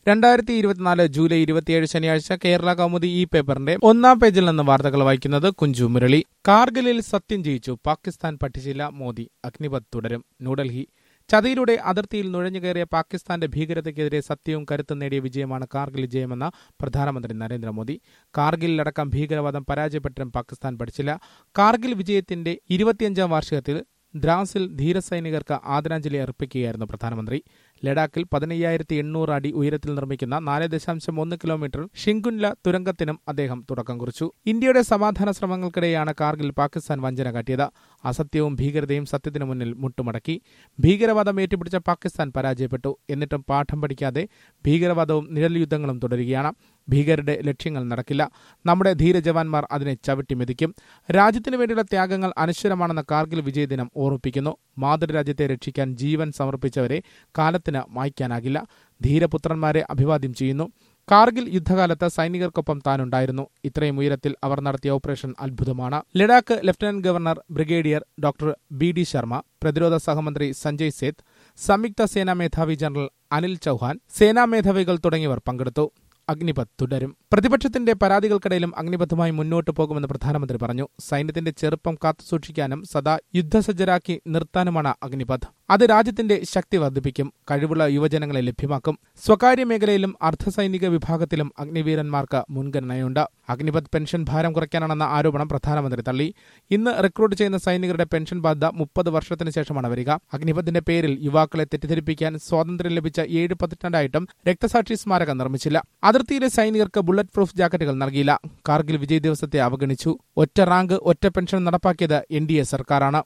രണ്ടായിരത്തി ഇരുപത്തിനാല് ജൂലൈ ഇരുപത്തിയേഴ് ശനിയാഴ്ച കേരള കൗമുദി ഈ പേപ്പറിന്റെ ഒന്നാം പേജിൽ നിന്ന് വാർത്തകൾ വായിക്കുന്നത് കുഞ്ചു മുരളി കാർഗിലിൽ സത്യം ജയിച്ചു പാകിസ്ഥാൻ പഠിച്ചില്ല മോദി അഗ്നിപത് തുടരും ന്യൂഡൽഹി ചതിയിലൂടെ അതിർത്തിയിൽ നുഴഞ്ഞുകയറിയ പാകിസ്ഥാന്റെ ഭീകരതയ്ക്കെതിരെ സത്യവും കരുത്തും നേടിയ വിജയമാണ് കാർഗിൽ വിജയമെന്ന് പ്രധാനമന്ത്രി നരേന്ദ്രമോദി കാർഗിലിലടക്കം ഭീകരവാദം പരാജയപ്പെട്ടും പാകിസ്ഥാൻ പഠിച്ചില്ല കാർഗിൽ വിജയത്തിന്റെ ഇരുപത്തിയഞ്ചാം വാർഷികത്തിൽ ദ്രാസിൽ ധീരസൈനികർക്ക് ആദരാഞ്ജലി അർപ്പിക്കുകയായിരുന്നു പ്രധാനമന്ത്രി ലഡാക്കിൽ പതിനയ്യായിരത്തി എണ്ണൂറ് അടി ഉയരത്തിൽ നിർമ്മിക്കുന്ന നാല് ദശാംശം ഒന്ന് കിലോമീറ്റർ ഷിങ്കുൻല തുരങ്കത്തിനും അദ്ദേഹം തുടക്കം കുറിച്ചു ഇന്ത്യയുടെ സമാധാന ശ്രമങ്ങൾക്കിടെയാണ് കാർഗിൽ പാകിസ്ഥാൻ വഞ്ചന കാട്ടിയത് അസത്യവും ഭീകരതയും സത്യത്തിനു മുന്നിൽ മുട്ടുമടക്കി ഭീകരവാദം ഏറ്റുപിടിച്ച പാകിസ്ഥാൻ പരാജയപ്പെട്ടു എന്നിട്ടും പാഠം പഠിക്കാതെ ഭീകരവാദവും നിഴൽ യുദ്ധങ്ങളും തുടരുകയാണ് ഭീകരരുടെ ലക്ഷ്യങ്ങൾ നടക്കില്ല നമ്മുടെ ധീര ജവാന്മാർ അതിനെ ചവിട്ടി മെതിക്കും രാജ്യത്തിനു വേണ്ടിയുള്ള ത്യാഗങ്ങൾ അനശ്വരമാണെന്ന് കാർഗിൽ വിജയദിനം ഓർമ്മിപ്പിക്കുന്നു മാതൃരാജ്യത്തെ രക്ഷിക്കാൻ ജീവൻ സമർപ്പിച്ചവരെ കാലത്തിന് മായ്ക്കാനാകില്ല ധീരപുത്രന്മാരെ അഭിവാദ്യം ചെയ്യുന്നു കാർഗിൽ യുദ്ധകാലത്ത് സൈനികർക്കൊപ്പം താനുണ്ടായിരുന്നു ഇത്രയും ഉയരത്തിൽ അവർ നടത്തിയ ഓപ്പറേഷൻ അത്ഭുതമാണ് Ladakh lieutenant governor brigadier doctor B D Sharma പ്രതിരോധ സഹമന്ത്രി സഞ്ജയ് സേത്ത് സംയുക്ത സേനാ മേധാവി ജനറൽ അനിൽ ചൌഹാൻ സേനാ മേധാവികൾ തുടങ്ങിയവർ പങ്കെടുത്തു അഗ്നിപത് തുടരും പ്രതിപക്ഷത്തിന്റെ പരാതികൾക്കിടയിലും അഗ്നിപഥുമായി മുന്നോട്ടു പോകുമെന്ന് പ്രധാനമന്ത്രി പറഞ്ഞു സൈന്യത്തിന്റെ ചെറുപ്പം കാത്തുസൂക്ഷിക്കാനും സദാ യുദ്ധസജ്ജരാക്കി നിർത്താനുമാണ് അഗ്നിപഥ് അത് രാജ്യത്തിന്റെ ശക്തി വർദ്ധിപ്പിക്കും കഴിവുള്ള യുവജനങ്ങളെ ലഭ്യമാക്കും സ്വകാര്യ മേഖലയിലും അർദ്ധസൈനിക വിഭാഗത്തിലും അഗ്നിവീരന്മാർക്ക് മുൻഗണനയുണ്ട് അഗ്നിപഥ് പെൻഷൻ ഭാരം കുറയ്ക്കാനാണെന്ന ആരോപണം പ്രധാനമന്ത്രി തള്ളി ഇന്ന് റിക്രൂട്ട് ചെയ്യുന്ന സൈനികരുടെ പെൻഷൻ ബാധ്യത മുപ്പത് വർഷത്തിന് ശേഷമാണ് വരിക അഗ്നിപഥിന്റെ പേരിൽ യുവാക്കളെ തെറ്റിദ്ധരിപ്പിക്കാൻ സ്വാതന്ത്ര്യം ലഭിച്ച ഏഴ് പതിറ്റാണ്ടായിട്ടും രക്തസാക്ഷി സ്മാരകം നിർമ്മിച്ചില്ല അതിർത്തിയിലെ സൈനികർക്ക് ബുള്ളറ്റ് പ്രൂഫ് ജാക്കറ്റുകൾ നൽകിയില്ല കാർഗിൽ വിജയ് ദിവസത്തെ അവഗണിച്ചു ഒറ്റ റാങ്ക് ഒറ്റ പെൻഷൻ നടപ്പാക്കിയത് എൻ ഡി എ സർക്കാരാണ്